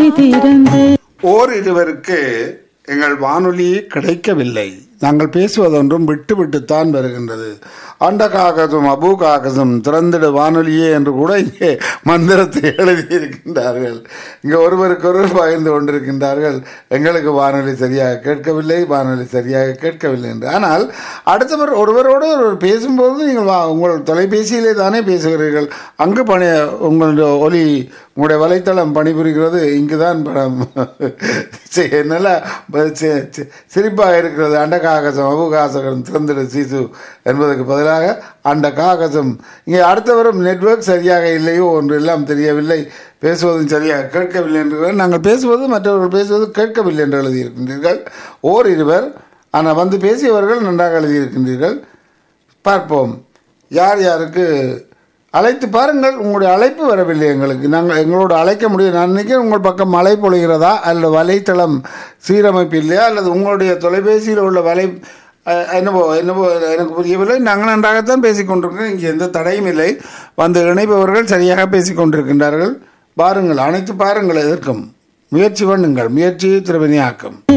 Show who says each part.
Speaker 1: திறந்து
Speaker 2: ஓர் இருவருக்கு எங்கள் வானொலி கிடைக்கவில்லை நாங்கள் பேசுவதொன்றும் விட்டு விட்டுத்தான் வருகின்றது அண்ட காகசும் அபு காகசும் திறந்திடு வானொலியே என்று கூட இங்கே மந்திரத்தை எழுதியிருக்கின்றார்கள் இங்கே ஒருவருக்கொருவர் பகிர்ந்து கொண்டிருக்கின்றார்கள் எங்களுக்கு வானொலி சரியாக கேட்கவில்லை வானொலி சரியாக கேட்கவில்லை என்று ஆனால் அடுத்தவர் ஒருவரோடு ஒருவர் பேசும்போது நீங்கள் வா- உங்கள் தொலைபேசியிலே தானே பேசுகிறீர்கள் அங்கு பணி உங்களுடைய ஒலி உங்களுடைய வலைத்தளம் பணிபுரிகிறது இங்குதான் பணம் சரி, நல்லா ப- சி- சி- சிரிப்பாக இருக்கிறது அண்ட காகசம் அபுகாசகம் திறந்திட சீசு என்பதற்கு பதிலாக அண்ட காகசம் இங்கே அடுத்தவரும் நெட்வொர்க் சரியாக இல்லையோ ஒன்று எல்லாம் தெரியவில்லை பேசுவதும் சரியாக கேட்கவில்லை என்று நாங்கள் பேசுவது மற்றவர்கள் பேசுவது கேட்கவில்லை என்று எழுதியிருக்கின்றீர்கள் ஓர் இருவர் ஆனால் வந்து பேசியவர்கள் நன்றாக எழுதியிருக்கின்றீர்கள் பார்ப்போம் யார் யாருக்கு அழைத்து பாருங்கள் உங்களுடைய அழைப்பு வரவில்லை எங்களுக்கு நாங்கள் எங்களோடு அழைக்க முடியும் நான் நினைக்கிறேன் உங்கள் பக்கம் மழை பொழிகிறதா அல்லது வலைத்தளம் சீரமைப்பு இல்லையா அல்லது உங்களுடைய தொலைபேசியில் உள்ள வலை அஹ், என்னவோ என்னவோ எனக்கு புரியவில்லை நாங்கள் நன்றாகத்தான் பேசிக் கொண்டிருக்கிறோம் இங்கே எந்த தடையும் இல்லை வந்து இணைப்பவர்கள் சரியாக பேசிக் கொண்டிருக்கின்றார்கள் பாருங்கள் அனைத்து பாருங்கள் எதற்கும் முயற்சி பண்ணுங்கள் முயற்சி திருவினையாக்கும்